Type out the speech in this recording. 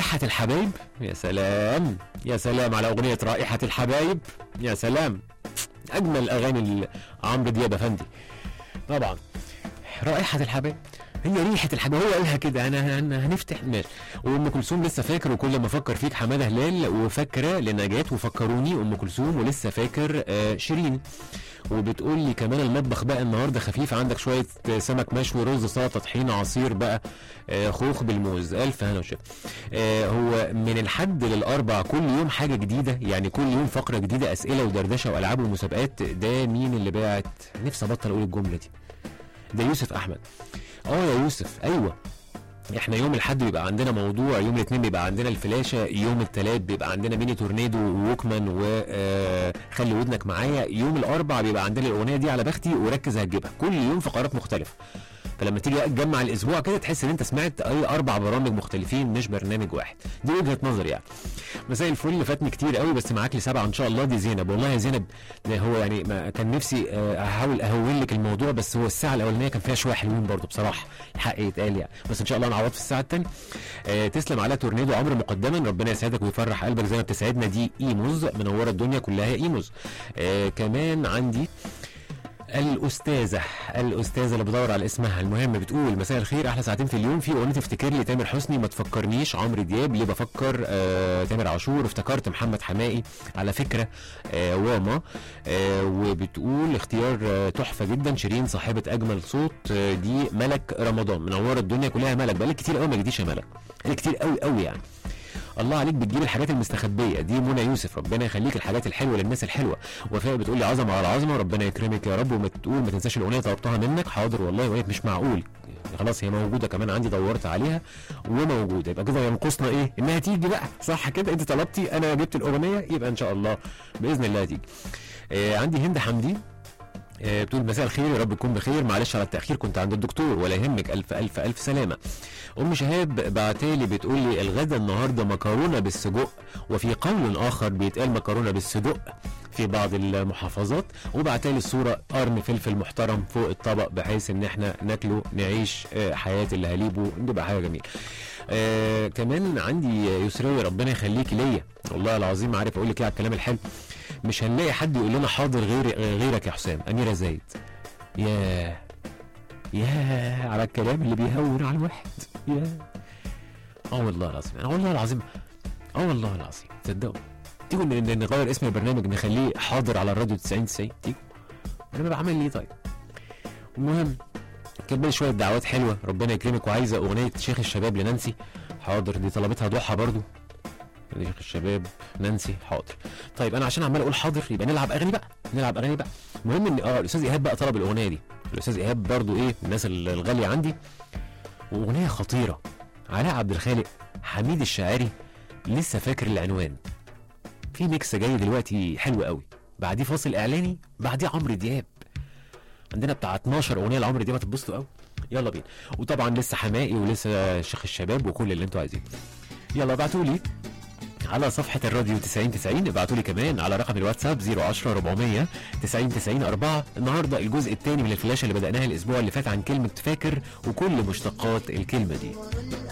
رائحة الحبايب يا سلام يا سلام على أغنية رائحة الحبايب يا سلام أجمل أغاني عمرو دياب أفندي طبعا رائحة الحبايب هي ريحة الحبايب هو قالها كده أنا أنا هنفتح ماشي وأم كلثوم لسه فاكر وكل ما أفكر فيك حمادة هلال وفاكرة لنجاة وفكروني أم كلثوم ولسه فاكر آه شيرين وبتقول لي كمان المطبخ بقى النهارده خفيف عندك شويه سمك مشوي رز سلطه طحينه عصير بقى آه، خوخ بالموز الف هنا وشفا آه، هو من الحد للاربع كل يوم حاجه جديده يعني كل يوم فقره جديده اسئله ودردشه والعاب ومسابقات ده مين اللي باعت نفسي ابطل اقول الجمله دي ده يوسف احمد اه يا يوسف ايوه احنا يوم الاحد بيبقى عندنا موضوع يوم الاثنين بيبقى عندنا الفلاشه يوم الثلاث بيبقى عندنا ميني تورنيدو ووكمان وخلي ودنك معايا يوم الاربع بيبقى عندنا الاغنيه دي على بختي وركز هتجيبها كل يوم فقرات مختلفه فلما تيجي تجمع الاسبوع كده تحس ان انت سمعت اي اربع برامج مختلفين مش برنامج واحد دي وجهه نظري يعني مساء الفل فاتني كتير قوي بس معاك لسبعه ان شاء الله دي زينب والله يا زينب ده هو يعني ما كان نفسي آه، احاول اهون لك الموضوع بس هو الساعه الاولانيه كان فيها شويه حلوين برضه بصراحه الحق يتقال يعني بس ان شاء الله نعوض في الساعه الثانيه آه تسلم على تورنيدو عمرو مقدما ربنا يسعدك ويفرح قلبك زي ما بتسعدنا دي ايموز منوره الدنيا كلها ايموز آه كمان عندي الاستاذه الاستاذه اللي بدور على اسمها المهم بتقول مساء الخير احلى ساعتين في اليوم في اغنيه افتكر لي تامر حسني ما تفكرنيش عمرو دياب ليه بفكر آه تامر عاشور افتكرت محمد حمائي على فكره آه واما آه وبتقول اختيار آه تحفه جدا شيرين صاحبه اجمل صوت آه دي ملك رمضان منوره الدنيا كلها ملك بقالك كتير قوي ما جديش يا ملك بقالك كتير قوي قوي يعني الله عليك بتجيب الحاجات المستخبيه دي منى يوسف ربنا يخليك الحاجات الحلوه للناس الحلوه وفاء بتقول لي عظمه على عظمه ربنا يكرمك يا رب وما تقول ما تنساش الاغنيه طلبتها منك حاضر والله اغنيه مش معقول خلاص هي موجوده كمان عندي دورت عليها وموجوده يبقى كده ينقصنا ايه انها تيجي بقى صح كده انت طلبتي انا جبت الاغنيه يبقى ان شاء الله باذن الله تيجي آه عندي هند حمدي آه، بتقول مساء الخير يا رب تكون بخير معلش على التاخير كنت عند الدكتور ولا يهمك الف الف الف سلامه ام شهاب بعتالي بتقول لي الغدا النهارده مكرونه بالسجق وفي قول اخر بيتقال مكرونه بالصدق في بعض المحافظات وبعتالي الصوره قرن فلفل محترم فوق الطبق بحيث ان احنا ناكله نعيش آه، حياه اللي تبقى حاجه جميله آه كمان عندي يسرية ربنا يخليكي ليا والله العظيم عارف اقول لك ايه على الكلام الحلو مش هنلاقي حد يقول لنا حاضر غير غيرك يا حسام اميره زايد ياه ياه على الكلام اللي بيهون على الواحد ياه اه والله العظيم اه والله العظيم اه والله العظيم تصدقوا تيجوا ن- نغير اسم البرنامج نخليه حاضر على الراديو 90 90 تيجوا انا بعمل ليه طيب المهم كمل شويه دعوات حلوه ربنا يكرمك وعايزه اغنيه شيخ الشباب لنانسي حاضر دي طلبتها ضحى برضو شيخ الشباب نانسي حاضر طيب انا عشان عمال اقول حاضر يبقى نلعب اغاني بقى نلعب اغاني بقى المهم ان اه الاستاذ ايهاب بقى طلب الاغنيه دي الاستاذ ايهاب برضو ايه من الناس ال- الغاليه عندي واغنيه خطيره علاء عبد الخالق حميد الشاعري لسه فاكر العنوان في ميكس جاي دلوقتي حلو قوي بعديه فاصل اعلاني بعديه عمرو دياب عندنا بتاع 12 اغنيه لعمرو دياب هتتبسطوا قوي يلا بينا وطبعا لسه حمائي ولسه شيخ الشباب وكل اللي انتوا عايزينه يلا ابعتوا لي على صفحة الراديو 90 90 ابعتوا لي كمان على رقم الواتساب 010 400 90 90 4 النهارده الجزء الثاني من الفلاشه اللي بدأناها الأسبوع اللي فات عن كلمة فاكر وكل مشتقات الكلمة دي